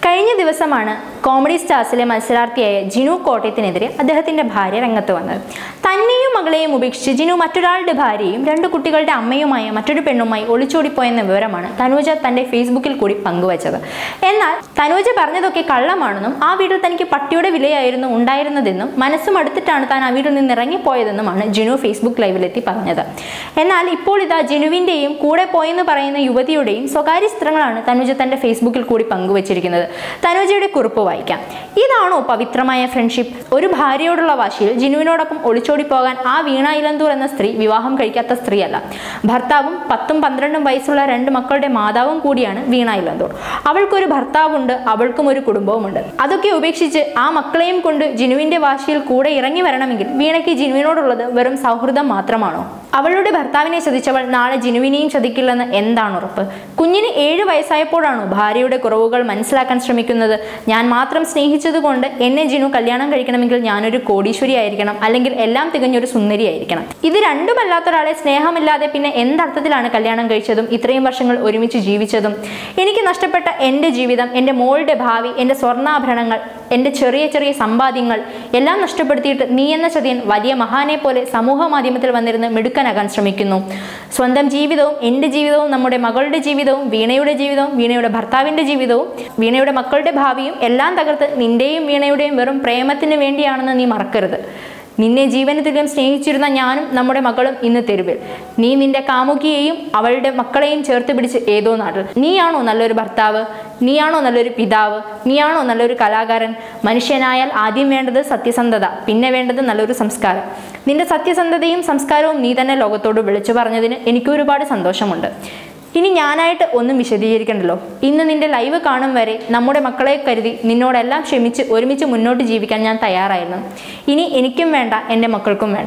കഴിഞ്ഞ ദിവസമാണ് കോമഡി സ്റ്റാർസിലെ മത്സരാർത്ഥിയായ ജിനു കോട്ടയത്തിനെതിരെ അദ്ദേഹത്തിന്റെ ഭാര്യ രംഗത്ത് വന്നത് തന്നെയും മകളെയും ഉപേക്ഷിച്ച് ജിനു മറ്റൊരാളുടെ ഭാര്യയും രണ്ട് കുട്ടികളുടെ അമ്മയുമായ മറ്റൊരു പെണ്ണുമായി ഒളിച്ചോടിപ്പോയെന്ന വിവരമാണ് തനൂജ തന്റെ ഫേസ്ബുക്കിൽ കൂടി പങ്കുവച്ചത് എന്നാൽ തനൂജ പറഞ്ഞതൊക്കെ കള്ളമാണെന്നും ആ വീട്ടിൽ തനിക്ക് പട്ടിയുടെ വിലയായിരുന്നു ഉണ്ടായിരുന്നതെന്നും മനസ്സും അടുത്തിട്ടാണ് താൻ ആ വീട്ടിൽ നിന്ന് ഇറങ്ങിപ്പോയതെന്നുമാണ് ജിനു ഫേസ്ബുക്ക് ലൈവിലെത്തി പറഞ്ഞത് എന്നാൽ ഇപ്പോൾ ഇതാ ജിനുവിന്റെയും കൂടെ പോയെന്ന് പറയുന്ന യുവതിയുടെയും സ്വകാര്യ ചിത്രങ്ങളാണ് തനുജ തന്റെ ഫേസ്ബുക്കിൽ കൂടി പങ്കുവച്ചിരിക്കുന്നത് തനുജയുടെ കുറിപ്പ് വായിക്കാം ഇതാണോ പവിത്രമായ ഫ്രണ്ട്ഷിപ്പ് ഒരു ഭാര്യയോടുള്ള വാശിയിൽ ജിനുവിനോടൊപ്പം ഒളിച്ചോടി പോകാൻ ആ വീണ ഇലന്തൂർ എന്ന സ്ത്രീ വിവാഹം കഴിക്കാത്ത സ്ത്രീയല്ല ഭർത്താവും പത്തും പന്ത്രണ്ടും വയസ്സുള്ള രണ്ട് മക്കളുടെ മാതാവും കൂടിയാണ് വീണ ഇലന്തൂർ അവൾക്കൊരു ഭർത്താവുണ്ട് അവൾക്കും ഒരു കുടുംബവുമുണ്ട് അതൊക്കെ ഉപേക്ഷിച്ച് ആ മക്കളെയും കൊണ്ട് ജിനുവിന്റെ വാശിയിൽ കൂടെ ഇറങ്ങി വരണമെങ്കിൽ വീണയ്ക്ക് ജിനുവിനോടുള്ളത് വെറും സൗഹൃദം മാത്രമാണോ അവളുടെ ഭർത്താവിനെ ചതിച്ചവൾ നാളെ ജിനുവിനെയും ചതിക്കില്ലെന്ന് എന്താണ് ഉറപ്പ് കുഞ്ഞിന് ഏഴ് വയസ്സായപ്പോഴാണോ ഭാര്യയുടെ കുറവുകൾ മനസ്സിലാക്കാൻ ശ്രമിക്കുന്നത് ഞാൻ മാത്രം സ്നേഹിച്ചതുകൊണ്ട് എന്നെ ജിനു കല്യാണം കഴിക്കണമെങ്കിൽ ഞാനൊരു കോടീശ്വരി ആയിരിക്കണം അല്ലെങ്കിൽ എല്ലാം തികഞ്ഞൊരു സുന്ദരി ആയിരിക്കണം ഇത് രണ്ടുമല്ലാത്ത ഒരാളെ സ്നേഹമില്ലാതെ പിന്നെ എന്തർത്ഥത്തിലാണ് കല്യാണം കഴിച്ചതും ഇത്രയും വർഷങ്ങൾ ഒരുമിച്ച് ജീവിച്ചതും എനിക്ക് നഷ്ടപ്പെട്ട എൻ്റെ ജീവിതം എൻ്റെ മോളുടെ ഭാവി എൻ്റെ സ്വർണ്ണാഭരണങ്ങൾ എൻ്റെ ചെറിയ ചെറിയ സമ്പാദ്യങ്ങൾ എല്ലാം നഷ്ടപ്പെടുത്തിയിട്ട് നീ എന്ന ചതിയൻ വലിയ മഹാനെ പോലെ സമൂഹ മാധ്യമത്തിൽ വന്നിരുന്ന് മിടുക്കനാകാൻ ശ്രമിക്കുന്നു സ്വന്തം ജീവിതവും എൻ്റെ ജീവിതവും നമ്മുടെ മകളുടെ ജീവിതവും വീണയുടെ ജീവിതവും വീണയുടെ ഭർത്താവിൻ്റെ ജീവിതവും വീണയുടെ മക്കളുടെ ഭാവിയും എല്ലാം തകർത്ത് നിന്റെയും വീണയുടെയും വെറും പ്രേമത്തിന് വേണ്ടിയാണെന്ന് നീ മറക്കരുത് നിന്നെ ജീവന് തുല്യം സ്നേഹിച്ചിരുന്ന ഞാനും നമ്മുടെ മകളും ഇന്ന് തെരുവിൽ നീ നിന്റെ കാമുകിയെയും അവളുടെ മക്കളെയും ചേർത്ത് പിടിച്ച് ഏതോ നാട്ടിൽ നീയാണോ നല്ലൊരു ഭർത്താവ് നീയാണോ നല്ലൊരു പിതാവ് നീയാണോ നല്ലൊരു കലാകാരൻ മനുഷ്യനായാൽ ആദ്യം വേണ്ടത് സത്യസന്ധത പിന്നെ വേണ്ടത് നല്ലൊരു സംസ്കാരം നിന്റെ സത്യസന്ധതയും സംസ്കാരവും നീ തന്നെ ലോകത്തോട് വിളിച്ചു പറഞ്ഞതിന് എനിക്ക് ഒരുപാട് സന്തോഷമുണ്ട് ഇനി ഞാനായിട്ട് ഒന്നും വിശദീകരിക്കണ്ടല്ലോ ഇന്ന് നിന്റെ ലൈവ് കാണും വരെ നമ്മുടെ മക്കളെ കരുതി നിന്നോടെല്ലാം ക്ഷമിച്ച് ഒരുമിച്ച് മുന്നോട്ട് ജീവിക്കാൻ ഞാൻ തയ്യാറായിരുന്നു ഇനി എനിക്കും വേണ്ട എൻ്റെ മക്കൾക്കും വേണ്ട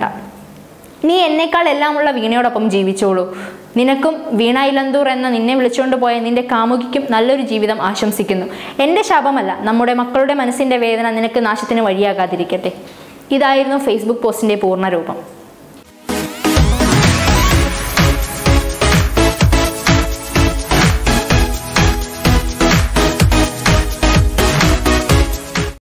നീ എന്നേക്കാൾ എല്ലാമുള്ള വീണയോടൊപ്പം ജീവിച്ചോളൂ നിനക്കും വീണ ഇലന്തൂർ എന്ന നിന്നെ വിളിച്ചുകൊണ്ട് പോയ നിന്റെ കാമുകിക്കും നല്ലൊരു ജീവിതം ആശംസിക്കുന്നു എൻ്റെ ശാപമല്ല നമ്മുടെ മക്കളുടെ മനസ്സിൻ്റെ വേദന നിനക്ക് നാശത്തിന് വഴിയാകാതിരിക്കട്ടെ ഇതായിരുന്നു ഫേസ്ബുക്ക് പോസ്റ്റിൻ്റെ പൂർണ്ണ രൂപം